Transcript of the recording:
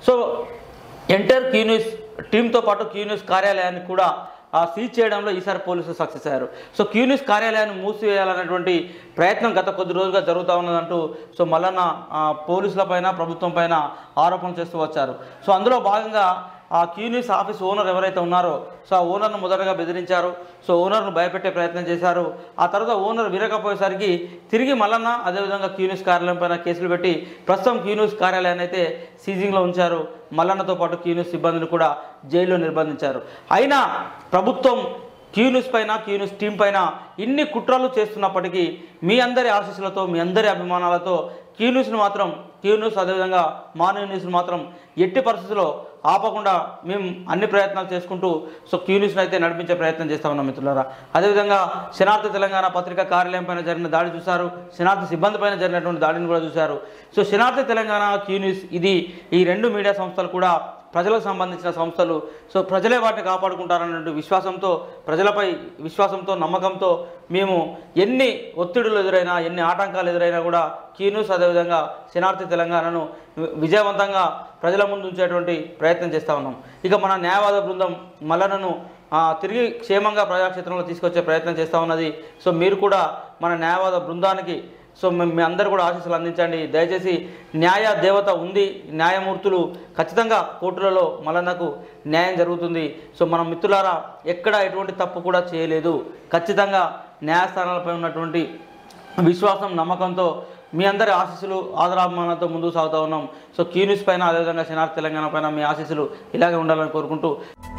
so enter Q News టీంతో పాటు Q News కార్యాలయాన్ని కూడా ఆ, సీజ్ చేయడంలో ఈసారి పోలీసులు సక్సెస్ అయ్యారు సో క్యూన్యూస్ కార్యాలయాన్ని మూసివేయాలనేటువంటి ప్రయత్నం గత కొద్ది రోజులుగా జరుగుతూ ఉన్నదంటూ సో మల్లన్న ఆ, పోలీసుల పైన ప్రభుత్వం పైన ఆరోపణలు చేస్తూ వచ్చారు సో అందులో భాగంగా ఆ క్యూన్యూస్ ఆఫీస్ ఓనర్ ఎవరైతే ఉన్నారో సో ఆ ఓనర్ను మొదటగా బెదిరించారు సో ఓనర్ను భయపెట్టే ప్రయత్నం చేశారు ఆ తర్వాత ఓనర్ విరగపోయేసరికి తిరిగి మల్లన్న అదేవిధంగా క్యూన్యూస్ కార్యాలయం పైన కేసులు పెట్టి ప్రస్తుతం క్యూన్యూస్ కార్యాలయాన్ని అయితే సీజింగ్లో ఉంచారు మల్లన్నతో పాటు క్యూన్యూస్ సిబ్బందిని కూడా జైల్లో నిర్బంధించారు అయినా ప్రభుత్వం క్యూన్యూస్ పైన క్యూన్యూస్ టీం పైన ఇన్ని కుట్రలు చేస్తున్నప్పటికీ మీ అందరి ఆశీస్సులతో మీ అందరి అభిమానాలతో క్యూన్యూస్ను మాత్రం క్యూన్యూస్ అదేవిధంగా మార్నింగ్ న్యూస్ను మాత్రం ఎట్టి పరిస్థితుల్లో ఆపకుండా మేము అన్ని ప్రయత్నాలు చేసుకుంటూ సో క్యూన్యూస్ని అయితే నడిపించే ప్రయత్నం చేస్తా ఉన్నాం మిత్రులారా అదేవిధంగా శనార్థి తెలంగాణ పత్రికా కార్యాలయం పైన జరిగిన దాడి చూశారు శనార్థి సిబ్బంది పైన జరిగినటువంటి దాడిని కూడా చూశారు సో శనార్థి తెలంగాణ క్యూన్యూస్ ఇది ఈ రెండు మీడియా సంస్థలు కూడా ప్రజలకు సంబంధించిన సంస్థలు సో ప్రజలే వాటిని కాపాడుకుంటారనే విశ్వాసంతో ప్రజలపై విశ్వాసంతో నమ్మకంతో మేము ఎన్ని ఒత్తిడులు ఎదురైనా ఎన్ని ఆటంకాలు ఎదురైనా కూడా కీన్యూస్ అదేవిధంగా శనార్థి తెలంగాణను వి- విజయవంతంగా ప్రజల ముందు ఉంచేటువంటి ప్రయత్నం చేస్తూ ఉన్నాం ఇక మన న్యాయవాద బృందం మల్లనను ఆ, తిరిగి క్షేమంగా ప్రజాక్షేత్రంలో తీసుకొచ్చే ప్రయత్నం చేస్తూ ఉన్నది సో మీరు కూడా మన న్యాయవాద బృందానికి సో మేము మీ అందరూ కూడా ఆశీస్సులు అందించండి దయచేసి న్యాయ దేవత ఉంది న్యాయమూర్తులు ఖచ్చితంగా కోర్టులలో మల్లన్నకు న్యాయం జరుగుతుంది సో మన మిత్రులారా ఎక్కడ ఎటువంటి తప్పు కూడా చేయలేదు ఖచ్చితంగా న్యాయస్థానాలపై ఉన్నటువంటి విశ్వాసం నమ్మకంతో మీ అందరి ఆశీస్సులు ఆదరాభిమానాలతో ముందుకు సాగుతూ ఉన్నాం సో క్యూనిస్ పైన అదేవిధంగా శనార్థ తెలంగాణ పైన మీ ఆశీస్సులు ఇలాగే ఉండాలని కోరుకుంటూ